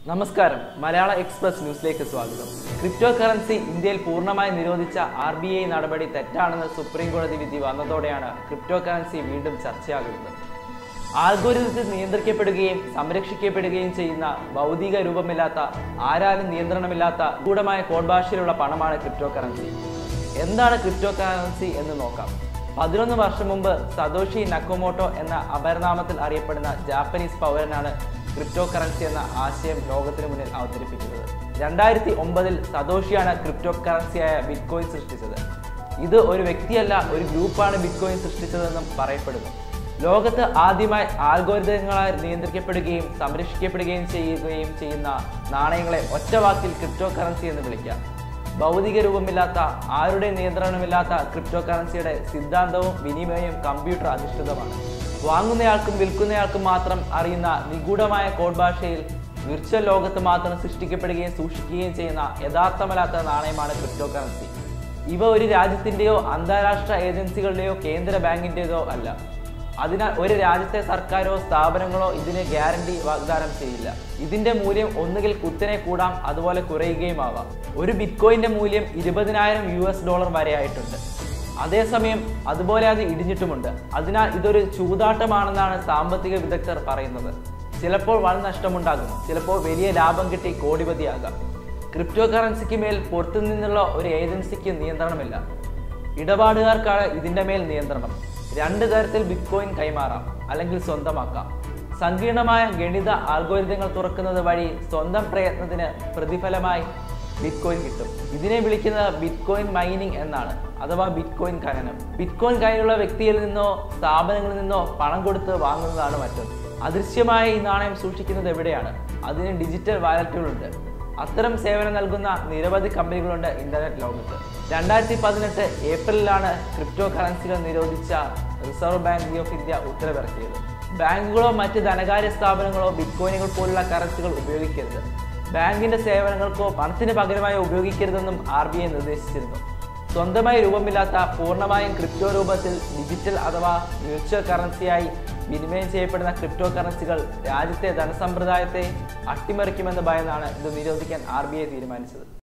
നമസ്കാരം മലയാള എക്സ്പ്രസ് ന്യൂസിലേക്ക് സ്വാഗതം ക്രിപ്റ്റോ കറൻസി ഇന്ത്യയിൽ പൂർണ്ണമായി നിരോധിച്ച ആർ ബി ഐ നടപടി തെറ്റാണെന്ന് സുപ്രീം കോടതി വിധി വന്നതോടെയാണ് ക്രിപ്റ്റോ കറൻസി വീണ്ടും ചർച്ചയാകുന്നത് ആൽഗോരിതത്തിൽ നിയന്ത്രിക്കപ്പെടുകയും സംരക്ഷിക്കപ്പെടുകയും ചെയ്യുന്ന ഭൗതിക രൂപമില്ലാത്ത ആരാലും നിയന്ത്രണമില്ലാത്ത ഗൂഢമായ കോഡ് ഭാഷയിലുള്ള പണമാണ് ക്രിപ്റ്റോ കറൻസി എന്താണ് ക്രിപ്റ്റോ കറൻസി എന്ന് നോക്കാം പതിനൊന്ന് വർഷം മുമ്പ് സതോഷി നക്കോമോട്ടോ എന്ന അപരനാമത്തിൽ അറിയപ്പെടുന്ന ജാപ്പനീസ് പൗരനാണ് ക്രിപ്റ്റോ കറൻസി എന്ന ആശയം ലോകത്തിന് മുന്നിൽ അവതരിപ്പിക്കുന്നത് രണ്ടായിരത്തി ഒമ്പതിൽ സതോഷിയാണ് ക്രിപ്റ്റോ കറൻസിയായ ബിറ്റ്കോയിൻ സൃഷ്ടിച്ചത് ഇത് ഒരു വ്യക്തിയല്ല ഒരു ഗ്രൂപ്പാണ് ബിറ്റ്കോയിൻ സൃഷ്ടിച്ചതെന്നും പറയപ്പെടുന്നു ലോകത്ത് ആദ്യമായി ആൽഗോരിതങ്ങളാൽ നിയന്ത്രിക്കപ്പെടുകയും സംരക്ഷിക്കപ്പെടുകയും ചെയ്യുകയും ചെയ്യുന്ന നാണയങ്ങളെ ഒറ്റ വാക്കിൽ ക്രിപ്റ്റോ കറൻസി എന്ന് വിളിക്കാം ഭൗതിക രൂപമില്ലാത്ത ആരുടെ നിയന്ത്രണമില്ലാത്ത ക്രിപ്റ്റോ കറൻസിയുടെ സിദ്ധാന്തവും വിനിമയവും കമ്പ്യൂട്ടർ അധിഷ്ഠിതമാണ് വാങ്ങുന്നയാൾക്കും വിൽക്കുന്നയാൾക്കും മാത്രം അറിയുന്ന നിഗൂഢമായ കോഡ് ഭാഷയിൽ വിർച്വൽ ലോകത്ത് മാത്രം സൃഷ്ടിക്കപ്പെടുകയും സൂക്ഷിക്കുകയും ചെയ്യുന്ന യഥാർത്ഥമല്ലാത്ത നാണയമാണ് ക്രിപ്റ്റോ കറൻസി ഇവ ഒരു രാജ്യത്തിൻ്റെയോ അന്താരാഷ്ട്ര ഏജൻസികളുടെയോ കേന്ദ്ര ബാങ്കിൻ്റെതോ അല്ല അതിനാൽ ഒരു രാജ്യത്തെ സർക്കാരോ സ്ഥാപനങ്ങളോ ഇതിന് ഗ്യാരണ്ടി വാഗ്ദാനം ചെയ്യില്ല ഇതിന്റെ മൂല്യം ഒന്നുകിൽ കുത്തനെ കൂടാം അതുപോലെ കുറയുകയും ആവാം ഒരു ബിറ്റ്കോയിന്റെ മൂല്യം ഇരുപതിനായിരം യു എസ് ഡോളർ വരെയായിട്ടുണ്ട് അതേസമയം അതുപോലെ അത് ഇടിഞ്ഞിട്ടുമുണ്ട് അതിനാൽ ഇതൊരു ചൂതാട്ടമാണെന്നാണ് സാമ്പത്തിക വിദഗ്ധർ പറയുന്നത് ചിലപ്പോൾ വൻ നഷ്ടമുണ്ടാകും ചിലപ്പോൾ വലിയ ലാഭം കിട്ടി കോടിപതിയാകാം ക്രിപ്റ്റോ കറൻസിക്ക് മേൽ പുറത്തു നിന്നുള്ള ഒരു ഏജൻസിക്ക് നിയന്ത്രണമില്ല ഇടപാടുകാർക്കാണ് ഇതിന്റെ മേൽ നിയന്ത്രണം രണ്ട് തരത്തിൽ ബിറ്റ്കോയിൻ കൈമാറാം അല്ലെങ്കിൽ സ്വന്തമാക്കാം സങ്കീർണമായ ഗണിത ആൽഗോരിതങ്ങൾ തുറക്കുന്നത് വഴി സ്വന്തം പ്രയത്നത്തിന് പ്രതിഫലമായി ബിറ്റ്കോയിൻ കിട്ടും ഇതിനെ വിളിക്കുന്നത് ബിറ്റ്കോയിൻ മൈനിങ് എന്നാണ് അഥവാ ബിറ്റ്കോയിൻ ഖനനം ബിറ്റ്കോയിൻ കയ്യിലുള്ള വ്യക്തിയിൽ നിന്നോ സ്ഥാപനങ്ങളിൽ നിന്നോ പണം കൊടുത്ത് വാങ്ങുന്നതാണ് മറ്റൊന്ന് അദൃശ്യമായ ഈ നാണയം സൂക്ഷിക്കുന്നത് എവിടെയാണ് അതിന് ഡിജിറ്റൽ വാലറ്റുകളുണ്ട് അത്തരം സേവനം നൽകുന്ന നിരവധി കമ്പനികളുണ്ട് ഇന്റർനെറ്റ് ലോകത്ത് രണ്ടായിരത്തി പതിനെട്ട് ഏപ്രിലിലാണ് ക്രിപ്റ്റോ കറൻസികൾ നിരോധിച്ച റിസർവ് ബാങ്ക് ഓഫ് ഇന്ത്യ ഉത്തരവിറക്കിയത് ബാങ്കുകളോ മറ്റ് ധനകാര്യ സ്ഥാപനങ്ങളോ ബിറ്റ്കോയിനുകൾ പോലുള്ള കറൻസികൾ ഉപയോഗിക്കരുത് ബാങ്കിന്റെ സേവനങ്ങൾക്കോ പണത്തിന് പകരമായോ ഉപയോഗിക്കരുതെന്നും ആർ ബി ഐ നിർദ്ദേശിച്ചിരുന്നു സ്വന്തമായി രൂപമില്ലാത്ത പൂർണ്ണമായും ക്രിപ്റ്റോ രൂപത്തിൽ ഡിജിറ്റൽ അഥവാ വിർച്വൽ കറൻസിയായി വിനിമയം ചെയ്യപ്പെടുന്ന ക്രിപ്റ്റോ കറൻസികൾ രാജ്യത്തെ ധനസമ്പ്രദായത്തെ അട്ടിമറിക്കുമെന്ന് ഭയന്നാണ് ഇത് നിരോധിക്കാൻ ആർ തീരുമാനിച്ചത്